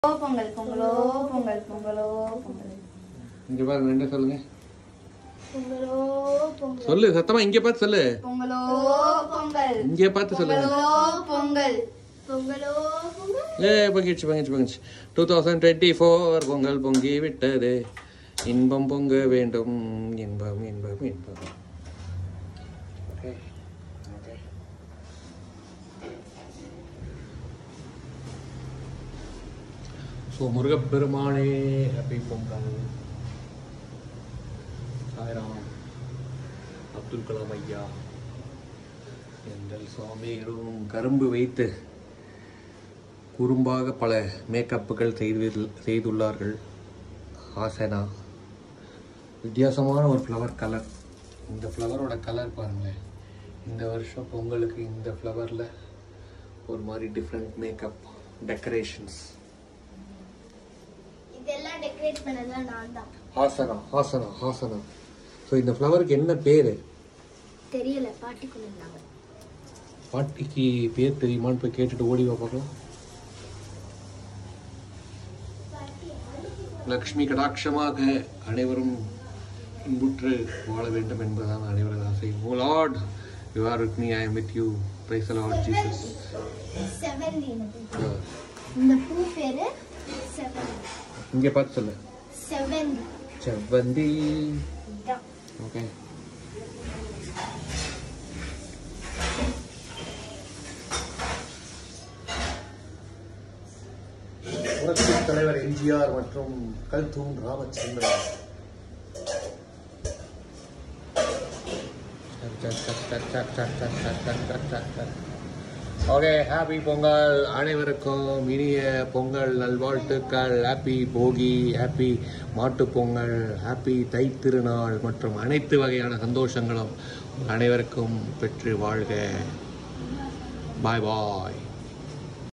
பொங்கல் பொங்கலோ பொங்கல் பொங்கலோ பொங்கல் இங்க பாருங்க ரெண்டு சொல்லுங்க பொங்கலோ பொங்கல் சொல்லு சத்தமா இங்க பார்த்து சொல்லு பொங்கலோ பொங்கல் இங்க பார்த்து சொல்லுங்க பொங்கலோ பொங்கல் பொங்கலோ பொங்கல் ஏ பங்கிடுச்சு பங்கிடுச்சு பங்கிடுச்சு two thousand twenty four Pongal பொங்கி விட்டது இன்பம் பொங்க வேண்டும் இன்பம் இன்பம் இன்பம் Okay. Okay. ஸோ முருகப்பெருமானே ஹாப்பி பொங்கல் சாய்ராம் அப்துல் கலாம் ஐயா எங்கள் சுவாமிகளும் கரும்பு வைத்து குறும்பாக பல மேக்கப்புகள் செய்து செய்துள்ளார்கள் ஹாசனா வித்தியாசமான ஒரு ஃப்ளவர் கலர் இந்த ஃப்ளவரோட கலர் பாருங்களேன் இந்த வருஷம் பொங்கலுக்கு இந்த ஃப்ளவரில் ஒரு மாதிரி டிஃப்ரெண்ட் மேக்கப் டெக்கரேஷன்ஸ் இதெல்லாம் டெக்கரேட் பண்ணதெல்லாம் நான் தான் ஹாசனா ஹாசனா ஹாசனா ஸோ இந்த ஃப்ளவருக்கு என்ன பேர் தெரியல பாட்டிக்குள்ள இருந்தாங்க பாட்டிக்கு பேர் தெரியுமான்னு போய் கேட்டுட்டு ஓடி வா பார்க்கலாம் லக்ஷ்மி கடாட்சமாக அனைவரும் இன்புற்று வாழ வேண்டும் என்பதுதான் அனைவரது ஆசை oh lord you are with me I am with you praise lord Jesus செவந்தி இந்த பூ பேரு செவந்தி இங்கே பார்த்து சொல்லு செவந்தி செவ்வந்தி இதான் ஓகே புரட்சி தலைவர் எம்ஜிஆர் மற்றும் கல்தூன் ராமச்சந்திரன் ஓகே ஹாப்பி பொங்கல் அனைவருக்கும் இனிய பொங்கல் நல்வாழ்த்துக்கள் ஹாப்பி போகி ஹாப்பி மாட்டுப் பொங்கல் ஹாப்பி தைத்திருநாள் மற்றும் அனைத்து வகையான சந்தோஷங்களும் அனைவருக்கும் பெற்று வாழ்க பாய் பாய்